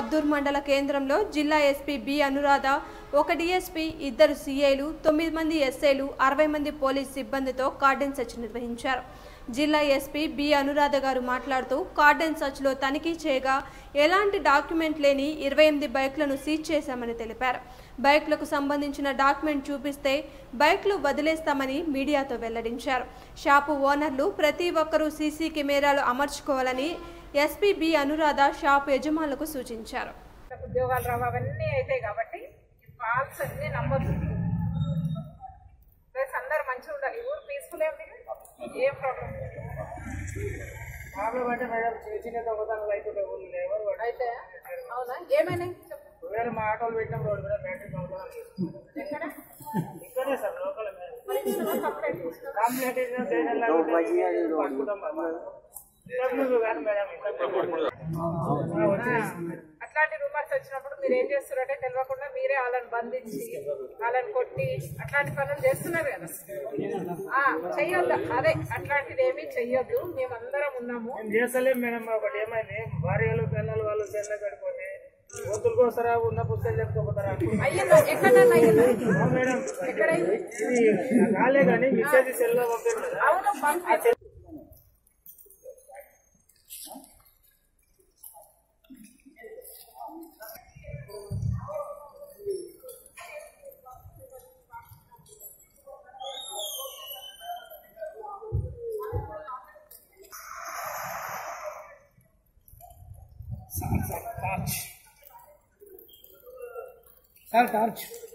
మద్దూర్ మండల కేంద్రంలో జిల్లా ఎస్పీ బి అనురాధ ఒక డిఎస్పీ ఇద్దరు సీఐలు తొమ్మిది మంది ఎస్ఐలు అరవై మంది పోలీస్ సిబ్బందితో కార్డెన్ సెర్చ్ నిర్వహించారు జిల్లా ఎస్పీ బి అనురాధ గారు మాట్లాడుతూ కార్డెన్ సర్చ్లో తనిఖీ చేయగా ఎలాంటి డాక్యుమెంట్ లేని ఇరవై ఎనిమిది బైక్లను సీజ్ చేశామని తెలిపారు బైక్లకు సంబంధించిన డాక్యుమెంట్ చూపిస్తే బైక్లు వదిలేస్తామని మీడియాతో వెల్లడించారు షాపు ఓనర్లు ప్రతి ఒక్కరూ సీసీ కెమెరాలు అమర్చుకోవాలని ఎస్పీ బి అనురాధ షాపు యజమానులకు సూచించారు ఉద్యోగాలు రావు అవన్నీ అవుతాయి కాబట్టి ఫాల్స్ అన్ని నమ్మొద్దు ప్లస్ అందరు మంచిగా ఉండాలి ఈ ఊరు పీస్ఫుల్ ఏమి ఏం ప్రాబ్లం ప్రాబ్లం అంటే మేడం చిన్న చిన్న దొంగతనాలు అయిపోతే ఊళ్ళో ఎవరు పడరు. అయితే అవునా ఏమైనా చెప్పు ఒకవేళ మా ఆటోలు పెట్టిన రోడ్డు మీద బ్యాటరీ దొంగతనాలు చేస్తున్నారు. ఎక్కడ ఇక్కడే సార్ లోకల్ మేడం మరి ఇచ్చినావా? కంప్లైంట్ ఇచ్చినావా? కంప్లైంట్ ఇచ్చిన స్టేషన్ లో పట్టుకుంటాం బాబా. డబ్బులు కాదు మేడం ఇంత ఆ, వచ్చేసి. అట్లాంటి రూమర్స్ వచ్చినప్పుడు మీరు ఏం చేస్తున్నారంటే తెలియకుండా మీరే వాళ్ళని బంధించి వాళ్ళని కొట్టి అట్లాంటి పనులు చేస్తున్నారు కదా ఆ, చెయ్యొద్దు అదే అట్లాంటిది ఏమీ చెయ్యొద్దు మేమందరం ఉన్నాము మేము చేస్తలేం మేడం ఒకటి ఏమైంది భార్యలు పిల్లలు వాళ్ళు చెల్ల కడిపోతే కోతులకు వస్తారా ఉన్న పుస్తకాలు చెప్పుకోపోతారా అయ్యిందా ఎక్కడన్నా అయ్యిందా ఆ, మేడం ఎక్కడైంది ఇది కాలే కానీ మెసేజ్ సెల్లో పంపారు కదా అవును పంపి సార్ టార్చ్